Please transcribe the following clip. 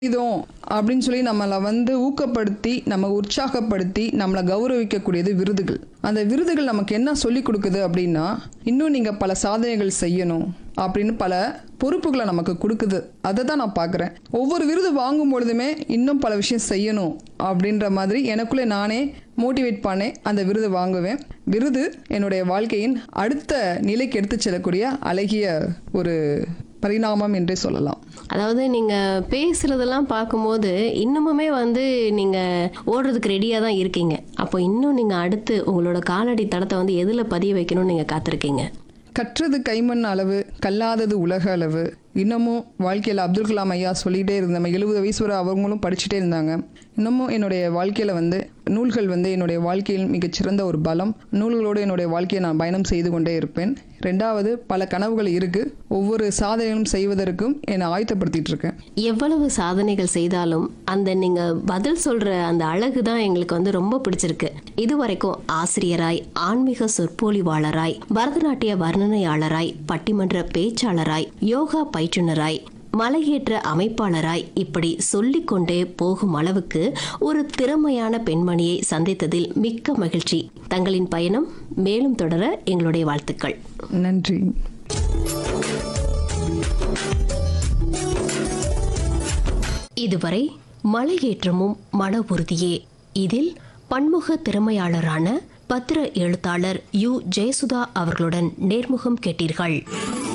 இதோம் அப்படின்னு சொல்லி நம்மளை வந்து ஊக்கப்படுத்தி நம்ம உற்சாகப்படுத்தி நம்மளை கௌரவிக்கக்கூடியது விருதுகள் அந்த விருதுகள் நமக்கு என்ன சொல்லி கொடுக்குது அப்படின்னா இன்னும் நீங்கள் பல சாதனைகள் செய்யணும் அப்படின்னு பல பொறுப்புகளை நமக்கு கொடுக்குது அதை தான் நான் பார்க்குறேன் ஒவ்வொரு விருது வாங்கும் பொழுதுமே இன்னும் பல விஷயம் செய்யணும் அப்படின்ற மாதிரி எனக்குள்ளே நானே மோட்டிவேட் பண்ணேன் அந்த விருது வாங்குவேன் விருது என்னுடைய வாழ்க்கையின் அடுத்த நிலைக்கு எடுத்துச் செல்லக்கூடிய அழகிய ஒரு பரிணாமம் என்றே சொல்லலாம் அதாவது நீங்க பேசுறதெல்லாம் பார்க்கும்போது இன்னமுமே வந்து நீங்க ஓடுறதுக்கு ரெடியா தான் இருக்கீங்க அப்போ இன்னும் நீங்க அடுத்து உங்களோட காலடி தடத்தை வந்து எதுல பதிய வைக்கணும்னு நீங்க காத்திருக்கீங்க கற்றது கைமண் அளவு கல்லாதது உலக அளவு இன்னமும் வாழ்க்கையில் அப்துல் கலாம் ஐயா சொல்லிகிட்டே இருந்தாங்க எழுபது வயசு வரை அவங்களும் படிச்சுட்டே இருந்தாங்க இன்னமும் என்னுடைய வாழ்க்கையில் வந்து நூல்கள் வந்து என்னுடைய வாழ்க்கையில் மிகச்சிறந்த ஒரு பலம் நூல்களோடு என்னுடைய வாழ்க்கையை நான் பயணம் செய்து கொண்டே இருப்பேன் ரெண்டாவது பல கனவுகள் இருக்குது ஒவ்வொரு சாதனைகளும் செய்வதற்கும் என்னை ஆயத்தப்படுத்திட்டு இருக்கேன் எவ்வளவு சாதனைகள் செய்தாலும் அந்த நீங்க பதில் சொல்ற அந்த அழகு தான் எங்களுக்கு வந்து ரொம்ப பிடிச்சிருக்கு இதுவரைக்கும் ஆசிரியராய் ஆன்மீக சொற்பொழிவாளராய் பரதநாட்டிய வர்ணனையாளராய் பட்டிமன்ற பேச்சாளராய் யோகா பயிற்றுனராய் மலையேற்ற அமைப்பாளராய் இப்படி சொல்லிக்கொண்டே போகும் அளவுக்கு ஒரு திறமையான பெண்மணியை சந்தித்ததில் மிக்க மகிழ்ச்சி தங்களின் பயணம் மேலும் தொடர எங்களுடைய வாழ்த்துக்கள் நன்றி இதுவரை மலையேற்றமும் மன உறுதியே இதில் பன்முக திறமையாளரான பத்திர எழுத்தாளர் யு ஜெயசுதா அவர்களுடன் நேர்முகம் கேட்டீர்கள்